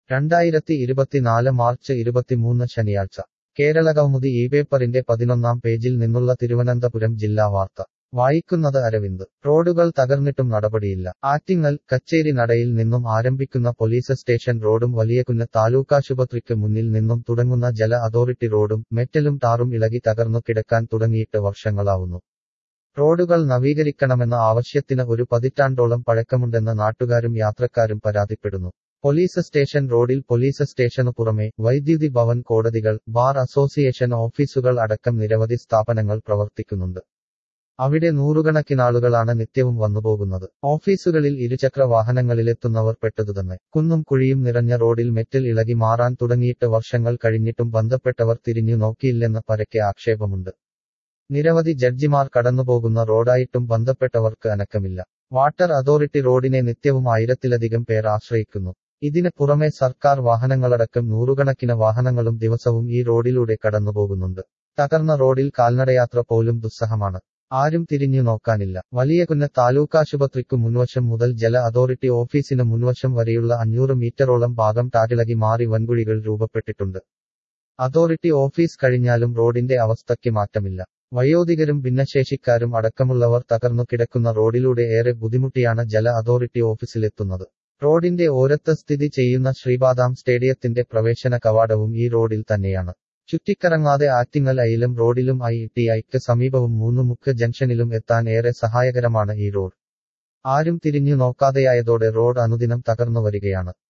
രണ്ടായിരത്തി ഇരുപത്തിനാല് മാർച്ച് ഇരുപത്തിമൂന്ന് ശനിയാഴ്ച കേരളകൗമുദി ഈ പേപ്പറിന്റെ പതിനൊന്നാം പേജിൽ നിന്നുള്ള തിരുവനന്തപുരം ജില്ലാ വാർത്ത വായിക്കുന്നത് അരവിന്ദ് റോഡുകൾ തകർന്നിട്ടും നടപടിയില്ല ആറ്റിങ്ങൽ കച്ചേരി നടയിൽ നിന്നും ആരംഭിക്കുന്ന പോലീസ് സ്റ്റേഷൻ റോഡും വലിയകുന്ന് താലൂക്കാശുപത്രിക്ക് മുന്നിൽ നിന്നും തുടങ്ങുന്ന ജല അതോറിറ്റി റോഡും മെറ്റലും ടാറും ഇളകി തകർന്നു കിടക്കാൻ തുടങ്ങിയിട്ട് വർഷങ്ങളാവുന്നു റോഡുകൾ നവീകരിക്കണമെന്ന ആവശ്യത്തിന് ഒരു പതിറ്റാണ്ടോളം പഴക്കമുണ്ടെന്ന് നാട്ടുകാരും യാത്രക്കാരും പരാതിപ്പെടുന്നു പോലീസ് സ്റ്റേഷൻ റോഡിൽ പോലീസ് സ്റ്റേഷനു പുറമെ വൈദ്യുതി ഭവൻ കോടതികൾ ബാർ അസോസിയേഷൻ ഓഫീസുകൾ അടക്കം നിരവധി സ്ഥാപനങ്ങൾ പ്രവർത്തിക്കുന്നുണ്ട് അവിടെ നൂറുകണക്കിനാളുകളാണ് നിത്യവും വന്നുപോകുന്നത് ഓഫീസുകളിൽ ഇരുചക്ര വാഹനങ്ങളിലെത്തുന്നവർ പെട്ടതുതന്നെ കുന്നും കുഴിയും നിറഞ്ഞ റോഡിൽ മെറ്റൽ ഇളകി മാറാൻ തുടങ്ങിയിട്ട് വർഷങ്ങൾ കഴിഞ്ഞിട്ടും ബന്ധപ്പെട്ടവർ തിരിഞ്ഞു നോക്കിയില്ലെന്ന് പരക്കെ ആക്ഷേപമുണ്ട് നിരവധി ജഡ്ജിമാർ കടന്നുപോകുന്ന റോഡായിട്ടും ബന്ധപ്പെട്ടവർക്ക് അനക്കമില്ല വാട്ടർ അതോറിറ്റി റോഡിനെ നിത്യവും ആയിരത്തിലധികം പേർ ആശ്രയിക്കുന്നു ഇതിന് പുറമെ സർക്കാർ വാഹനങ്ങളടക്കം നൂറുകണക്കിന് വാഹനങ്ങളും ദിവസവും ഈ റോഡിലൂടെ കടന്നുപോകുന്നുണ്ട് തകർന്ന റോഡിൽ കാൽനടയാത്ര പോലും ദുസ്സഹമാണ് ആരും തിരിഞ്ഞു നോക്കാനില്ല വലിയകുന്ന് താലൂക്കാശുപത്രിക്കു മുൻവശം മുതൽ ജല അതോറിറ്റി ഓഫീസിന് മുൻവശം വരെയുള്ള അഞ്ഞൂറ് മീറ്ററോളം ഭാഗം ടാറിളകി മാറി വൻകുഴികൾ രൂപപ്പെട്ടിട്ടുണ്ട് അതോറിറ്റി ഓഫീസ് കഴിഞ്ഞാലും റോഡിന്റെ അവസ്ഥയ്ക്ക് മാറ്റമില്ല വയോധികരും ഭിന്നശേഷിക്കാരും അടക്കമുള്ളവർ തകർന്നു കിടക്കുന്ന റോഡിലൂടെ ഏറെ ബുദ്ധിമുട്ടിയാണ് ജല അതോറിറ്റി ഓഫീസിലെത്തുന്നത് റോഡിന്റെ ഓരത്ത് സ്ഥിതി ചെയ്യുന്ന ശ്രീപാദാം സ്റ്റേഡിയത്തിന്റെ പ്രവേശന കവാടവും ഈ റോഡിൽ തന്നെയാണ് ചുറ്റിക്കറങ്ങാതെ ആറ്റിങ്ങൽ അയിലം റോഡിലും ഐ ടി ഐക്ക് സമീപവും മൂന്നുമുക്ക് ജംഗ്ഷനിലും എത്താൻ ഏറെ സഹായകരമാണ് ഈ റോഡ് ആരും തിരിഞ്ഞു നോക്കാതെയായതോടെ റോഡ് അനുദിനം തകർന്നു വരികയാണ്